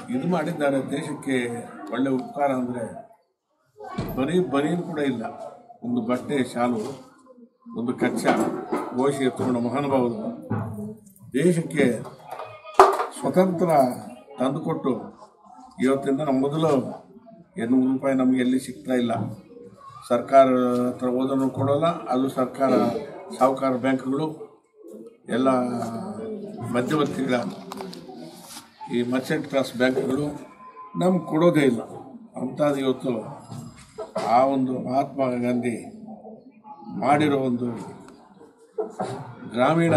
ಇದು ಮಾಡಿದ್ದಾರೆ ದೇಶಕ್ಕೆ ಒಳ್ಳೆ ಉಪಕಾರ ಅಂದರೆ ಬರೀ ಬರೀನು ಕೂಡ ಇಲ್ಲ ಒಂದು ಬಟ್ಟೆ ಶಾಲು ಒಂದು ಕಚ್ಚಾ ಘೋಷಿ ಎತ್ತುಕೊಂಡ ಮಹಾನುಭಾವರು ದೇಶಕ್ಕೆ ಸ್ವತಂತ್ರ ತಂದುಕೊಟ್ಟು ಇವತ್ತಿಂದ ನಮ್ಮ ಮೊದಲು ಎನ್ನೂರು ರೂಪಾಯಿ ನಮಗೆ ಎಲ್ಲಿ ಸಿಗ್ತಾ ಇಲ್ಲ ಸರ್ಕಾರ ಹತ್ರ ಓದನ್ನು ಕೊಡೋಲ್ಲ ಅದು ಸರ್ಕಾರ ಸಾಹುಕಾರ ಬ್ಯಾಂಕ್ಗಳು ಎಲ್ಲ ಮಧ್ಯವರ್ತಿಗಳ ಈ ಮರ್ಚೆಂಟ್ ಕ್ಲಾಸ್ ಬ್ಯಾಂಕ್ಗಳು ನಮ್ಗೆ ಕೊಡೋದೇ ಇಲ್ಲ ಅಂಥದ್ದು ಇವತ್ತು ಆ ಒಂದು ಮಹಾತ್ಮ ಗಾಂಧಿ ಮಾಡಿರೋ ಒಂದು ಗ್ರಾಮೀಣ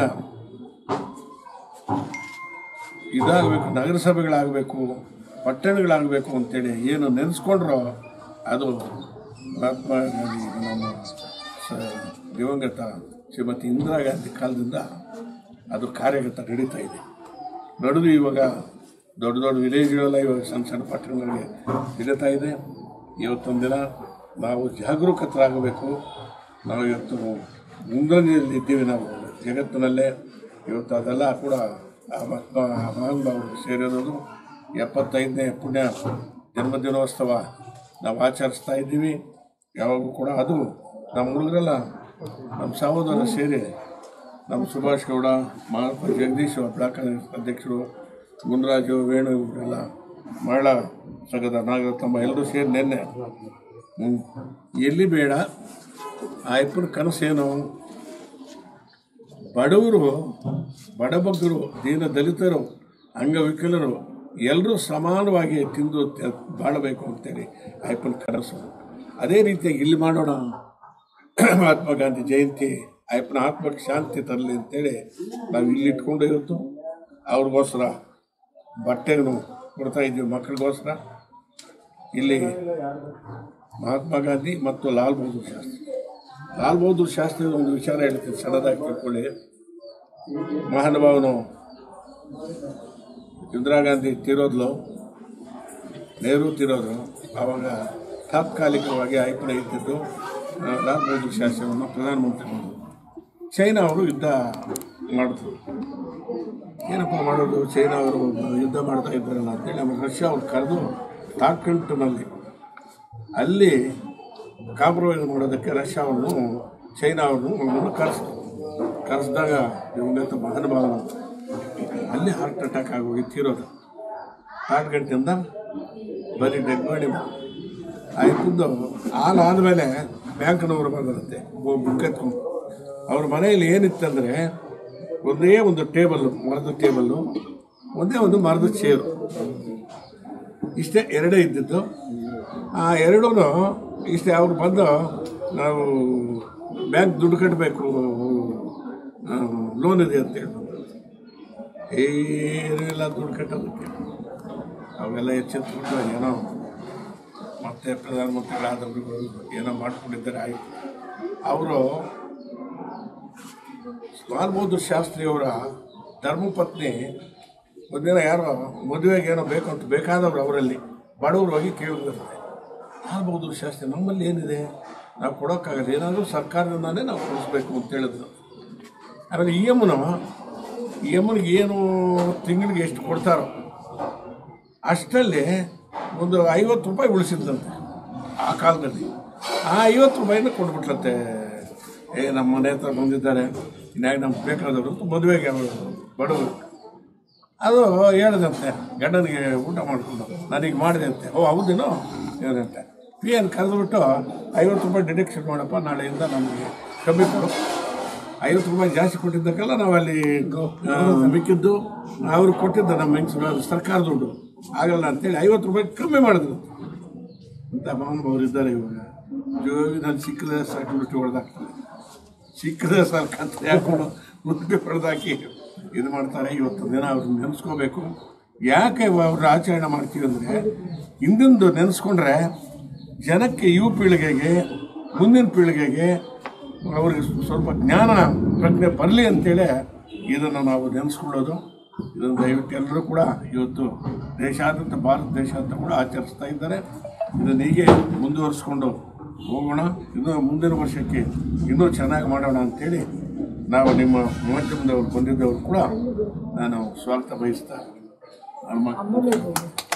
ಇದಾಗಬೇಕು ನಗರಸಭೆಗಳಾಗಬೇಕು ಪಟ್ಟಣಗಳಾಗಬೇಕು ಅಂತೇಳಿ ಏನು ನೆನೆಸ್ಕೊಂಡ್ರೋ ಅದು ಮಹಾತ್ಮ ಗಾಂಧಿ ನಮ್ಮ ಸ- ದಿವಂಗತ ಶ್ರೀಮತಿ ಇಂದಿರಾ ಗಾಂಧಿ ಕಾಲದಿಂದ ಅದು ಕಾರ್ಯಗತ ನಡೀತಾ ಇದೆ ನಡೆದು ಇವಾಗ ದೊಡ್ಡ ದೊಡ್ಡ ವಿಲೇಜ್ಗಳೆಲ್ಲ ಇವಾಗ ಸಣ್ಣ ಸಣ್ಣ ಪಟ್ಟಣಗಳಿಗೆ ಸಿಗುತ್ತಾ ಇದೆ ಇವತ್ತೊಂದು ದಿನ ನಾವು ಜಾಗರೂಕತರಾಗಬೇಕು ನಾವು ಇವತ್ತು ಮುಂದೊಂದಿನಲ್ಲಿ ಇದ್ದೀವಿ ನಾವು ಜಗತ್ತಿನಲ್ಲೇ ಇವತ್ತು ಅದೆಲ್ಲ ಕೂಡ ಆ ಮಹಾತ್ಮ ಮಹಾನುಭಾವರು ಸೇರಿರೋದು ಎಪ್ಪತ್ತೈದನೇ ಪುಣ್ಯ ಜನ್ಮದಿನೋತ್ಸವ ನಾವು ಆಚರಿಸ್ತಾ ಇದ್ದೀವಿ ಯಾವಾಗೂ ಕೂಡ ಅದು ನಮ್ಮ ಹುಡುಗರೆಲ್ಲ ನಮ್ಮ ಸಹೋದರ ಸೇರಿ ನಮ್ಮ ಸುಭಾಷ್ ಗೌಡ ಮಹಾತ್ಮ ಜಗದೀಶ್ ಬ್ಲಾಕ್ ಕಾಂಗ್ರೆಸ್ ಅಧ್ಯಕ್ಷರು ಗುಂಡರಾಜು ವೇಣು ಇವರೆಲ್ಲ ಮಹಿಳಾ ಸಂಘದ ನಾಗರತ್ನಮ್ಮ ಎಲ್ಲರೂ ಸೇರಿ ನಿನ್ನೆ ಹ್ಮ್, ಎಲ್ಲಿ ಬೇಡ ಆ ಇಬ್ಬರ ಕನಸೇನು ಬಡವರು ಬಡಬಗ್ಗರು ದೀನ ದಲಿತರು ಅಂಗವಿಕಲರು ಎಲ್ಲರೂ ಸಮಾನವಾಗಿ ತಿಂದು ತ- ಬಾಳಬೇಕು ಅಂತೇಳಿ ಆಯ್ಪನ ಕನಸು ಅದೇ ರೀತಿಯಾಗಿ ಇಲ್ಲಿ ಮಾಡೋಣ ಮಹಾತ್ಮ ಗಾಂಧಿ ಜಯಂತಿ ಆಯ್ಪನ ಆತ್ಮಕ್ಕೆ ಶಾಂತಿ ತರಲಿ ಅಂತೇಳಿ ನಾವು ಇಲ್ಲಿ ಇಟ್ಕೊಂಡು ಇವತ್ತು ಅವ್ರಿಗೋಸ್ಕರ ಬಟ್ಟೆಯನ್ನು ಕೊಡ್ತಾ ಇದ್ದೀವಿ ಮಕ್ಕಳಿಗೋಸ್ಕರ ಇಲ್ಲಿ ಮಹಾತ್ಮ ಗಾಂಧಿ ಮತ್ತು ಲಾಲ್ ಬಹದ್ದೂರ್ ಶಾಸ್ತ್ರಿ ಲಾಲ್ ಬಹದ್ದೂರ್ ಶಾಸ್ತ್ರಿ ಒಂದು ವಿಚಾರ ಹೇಳ್ತೀನಿ ಸಣ್ಣದಾಗಿ ತಿಳ್ಕೊಳ್ಳಿ ಮಹಾನುಭಾವನು ಇಂದಿರಾ ಗಾಂಧಿ ತೀರೋದ್ಲು ನೆಹರು ತೀರೋದ್ರು ಆವಾಗ ತಾತ್ಕಾಲಿಕವಾಗಿ ಆಯ್ಕೆ ಇದ್ದಿದ್ದು ಆ, ಲಾಲ್ ಬಹದ್ದೂರ್ ಶಾಸ್ತ್ರಿಯನ್ನು ಪ್ರಧಾನಮಂತ್ರಿ ಮಾಡಿದ್ರು ಚೈನಾ ಅವರು ಯುದ್ಧ ಮಾಡಿದ್ರು ಏನಪ್ಪ ಮಾಡೋದು ಚೈನಾ ಅವರು ಯುದ್ಧ ಮಾಡ್ತಾ ಇದ್ದಾರಲ್ಲ ಅಂತೇಳಿ ನಮ್ಮ ರಷ್ಯಾ ಅವ್ರು ಕರೆದು ತಾಕಂಟಿನಲ್ಲಿ ಅಲ್ಲಿ ಕಾಂಪ್ರಮೈಸ್ ಮಾಡೋದಕ್ಕೆ ರಷ್ಯಾವನ್ನು ಚೈನಾ ಅವ್ರನ್ನು ಕರೆಸಿದ್ರು ಕರೆಸಿದಾಗ ದಿವಂಗತ ಮಹಾನುಭಾವನ ಅಲ್ಲಿ ಹಾರ್ಟ್ ಅಟ್ಯಾಕ್ ಆಗೋಗಿ ತೀರೋದು ಆರು ಗಂಟೆಯಿಂದ ಬರೀ ಡೆಡ್ ಮಾಡಿ ಆಯ್ತದ್ದು ಹಾಲು ಆದಮೇಲೆ ಬ್ಯಾಂಕ್ನವರು ಬಂದರಂತೆ ಬುಕ್ ಎತ್ಕೊಂಡು ಅವ್ರ ಮನೆಯಲ್ಲಿ ಏನಿತ್ತಂದರೆ ಒಂದೇ ಒಂದು ಟೇಬಲ್ ಮರದ ಟೇಬಲ್ಲು ಒಂದೇ ಒಂದು ಮರದ ಚೇರು ಇಷ್ಟೇ ಎರಡೇ ಇದ್ದಿದ್ದು ಆ ಎರಡೂ ಇಷ್ಟೇ ಅವ್ರು ಬಂದು ನಾವು ಬ್ಯಾಂಕ್ ದುಡ್ಡು ಕಟ್ಟಬೇಕು ಲೋನ್ ಇದೆ ಅಂತ ಹೇಳಿ ಏನಿಲ್ಲ ದುಡ್ಡು ಕಟ್ಟೋದಕ್ಕೆ ಅವೆಲ್ಲ ಎಚ್ಚೆತ್ಕೊಂಡು ಏನೋ ಮತ್ತೆ ಪ್ರಧಾನಮಂತ್ರಿಗಳಾದವ್ರಿಗೂ ಏನೋ ಮಾಡ್ಕೊಂಡಿದ್ದಾರೆ ಆಯಿತು ಅವರು ಲಾಲ್ ಬಹದ್ದೂರ್ ಶಾಸ್ತ್ರಿಯವರ ಧರ್ಮಪತ್ನಿ ಒಂದಿನ ಯಾರೋ ಮದುವೆಗೆ ಏನೋ ಬೇಕು ಅಂತ ಬೇಕಾದವರು ಅವರಲ್ಲಿ ಬಡವರು ಹೋಗಿ ಕೇಳಿದಿರ್ತಾರೆ ಲಾಲ್ ಬಹದ್ದೂರ್ ಶಾಸ್ತ್ರಿ ನಮ್ಮಲ್ಲಿ ಏನಿದೆ ನಾವು ಕೊಡೋಕ್ಕಾಗಲ್ಲ ಏನಾದರೂ ಸರ್ಕಾರದಿಂದಾನೇ ನಾವು ಕೊಡಿಸ್ಬೇಕು ಅಂತ ಹೇಳಿದ್ರು ಆಮೇಲೆ ಇ ಎಮ್ನು ಇ ಎಮ್ನಿಗೆ ಏನು ತಿಂಗಳಿಗೆ ಎಷ್ಟು ಕೊಡ್ತಾರೋ ಅಷ್ಟರಲ್ಲಿ ಒಂದು ಐವತ್ತು ರೂಪಾಯಿ ಉಳಿಸಿದ್ದಂತೆ ಆ ಕಾಲದಲ್ಲಿ ಆ ಐವತ್ತು ರೂಪಾಯಿನ ಕೊಟ್ಬಿಟ್ಲಂತೆ ಏ ನಮ್ಮ ಮನೆ ಹತ್ರ ಬಂದಿದ್ದಾರೆ ಇನ್ಯಾಗ ನಮ್ಗೆ ಬೇಕಾದವರು ಅಂತ ಮದುವೆಗೆ ಅವರು ಬಡವರು ಅದು ಹೇಳಿದಂತೆ ಗಂಡನಿಗೆ ಊಟ ಮಾಡಿಕೊಂಡು ನನಗೆ ಮಾಡಿದೆ ಅಂತೆ ಓ ಹೌದೇನೋ ಹೇಳಿದಂತೆ ಪಿ ಎನ್ ಕರೆದುಬಿಟ್ಟು ಐವತ್ತು ರೂಪಾಯಿ ಡಿಡಕ್ಷನ್ ಮಾಡಪ್ಪ ನಾಳೆಯಿಂದ ನಮಗೆ ಕಮ್ಮಿ ಕೊಡು ಐವತ್ತು ರೂಪಾಯಿ ಜಾಸ್ತಿ ಕೊಟ್ಟಿದ್ದಕ್ಕೆಲ್ಲ ನಾವು ಅಲ್ಲಿ ಆ, ಮಿಕ್ಕಿದ್ದು ಅವರು ಕೊಟ್ಟಿದ್ದ ನಮ್ಮ ಹೆಂಗಸರು ಅದು ಸರ್ಕಾರ ದುಡ್ಡು ಆಗಲ್ಲ ಅಂತೇಳಿ ಐವತ್ತು ರೂಪಾಯಿ ಕಮ್ಮಿ ಮಾಡಿದ್ರು ಅಂತ ಮಹಾನುಭಾವರು ಇದ್ದಾರೆ ಇವಾಗ ಜೋಗಿ ನಾನು ಸಿಕ್ಕದೆ ಸಾಕು ಮುಟ್ಟಿ ಹೊಡೆದಾಕ್ತಾರೆ ಸಿಕ್ಕದೆ ಸಾಕು ಅಂತ ಹಾಕೊಂಡು ಮುಟ್ಟಿ ಹೊಡೆದಾಕಿ ಇದು ಮಾಡ್ತಾರೆ ಇವತ್ತು ದಿನ ಅವ್ರನ್ನ ನೆನೆಸ್ಕೋಬೇಕು ಯಾಕೆ ಅವ್ರ ಆಚರಣೆ ಮಾಡ್ತೀವಿ ಅಂದರೆ ಹಿಂದಿಂದು ನೆನೆಸ್ಕೊಂಡ್ರೆ ಜನಕ್ಕೆ ಯುವ ಪೀಳಿಗೆಗೆ ಮುಂದಿನ ಪೀಳಿಗೆಗೆ ಅವ್ರಿಗೆ ಸ್ವಲ್ಪ ಜ್ಞಾನ ಪ್ರಜ್ಞೆ ಬರಲಿ ಅಂತೇಳಿ ಇದನ್ನು ನಾವು ನೆನೆಸ್ಕೊಳ್ಳೋದು ಇದನ್ನು ದಯವಿಟ್ಟು ಎಲ್ಲರೂ ಕೂಡ ಇವತ್ತು ದೇಶಾದ್ಯಂತ ಭಾರತ ದೇಶಾದ್ಯಂತ ಕೂಡ ಆಚರಿಸ್ತಾ ಇದ್ದಾರೆ ಇದನ್ನು ಹೀಗೆ ಮುಂದುವರಿಸ್ಕೊಂಡು ಹೋಗೋಣ ಇನ್ನೂ ಮುಂದಿನ ವರ್ಷಕ್ಕೆ ಇನ್ನೂ ಚೆನ್ನಾಗಿ ಮಾಡೋಣ ಅಂತೇಳಿ ನಾವು ನಿಮ್ಮ ಮಾಧ್ಯಮದವ್ರು ಬಂದಿದ್ದವರು ಕೂಡ ನಾನು ಸ್ವಾಗತ ಬಯಸ್ತಾ ನಮ್ಮ